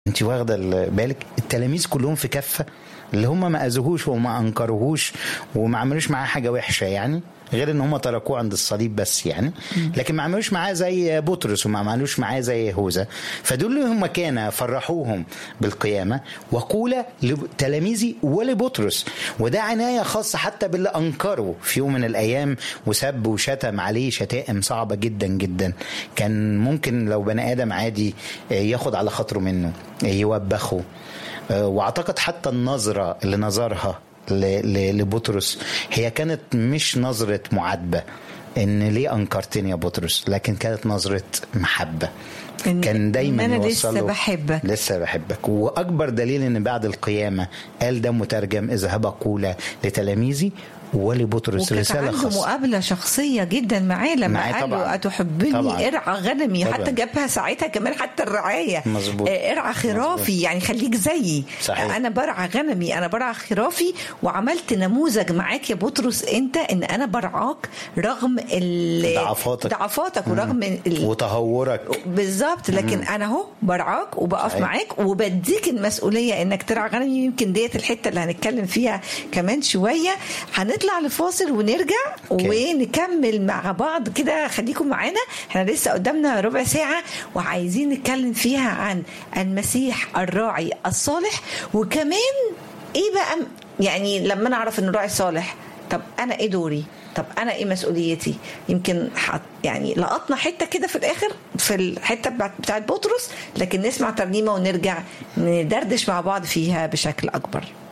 انت واخده بالك التلاميذ كلهم في كفه اللي هم ما اذوهوش وما انكروهوش وما عملوش معاه حاجه وحشه يعني غير ان هم تركوه عند الصليب بس يعني لكن ما عملوش معاه زي بطرس وما عملوش معاه زي يهوذا فدول هم كان فرحوهم بالقيامه وقول لتلاميذي ولبطرس وده عنايه خاصه حتى باللي انكروا في يوم من الايام وسب وشتم عليه شتائم صعبه جدا جدا كان ممكن لو بني ادم عادي ياخد على خاطره منه يوبخه واعتقد حتى النظره اللي نظرها لبطرس هي كانت مش نظرة معاتبة ان ليه انكرتني يا بطرس لكن كانت نظرة محبة إن كان دايما إن أنا يوصله لسه بحبك. لسه بحبك واكبر دليل ان بعد القيامة قال ده مترجم اذهب قول لتلاميذي ولبطرس وكانت رسالة عنده خاصة مقابلة شخصية جدا معاه لما معاه قال له طبعاً. أتحبني طبعاً. ارعى غنمي طبعاً. حتى جابها ساعتها كمان حتى الرعاية مظبوط. آه، ارعى خرافي مظبوط. يعني خليك زيي صحيح. أنا برعى غنمي أنا برعى خرافي وعملت نموذج معاك يا بطرس أنت إن أنا برعاك رغم ال- ضعفاتك. ضعفاتك ورغم ال- وتهورك بالظبط لكن انا اهو برعاك وبقف صحيح. معاك وبديك المسؤوليه انك ترعى غنمي يمكن ديت الحته اللي هنتكلم فيها كمان شويه هنطلع لفاصل ونرجع أوكي. ونكمل مع بعض كده خليكم معانا احنا لسه قدامنا ربع ساعه وعايزين نتكلم فيها عن المسيح الراعي الصالح وكمان ايه بقى يعني لما انا اعرف انه راعي صالح طب انا ايه دوري طب انا ايه مسؤوليتي يمكن حط يعني لقطنا حته كده في الاخر في الحته بتاعت- بتاعت بطرس لكن نسمع ترنيمه ونرجع ندردش مع بعض فيها بشكل اكبر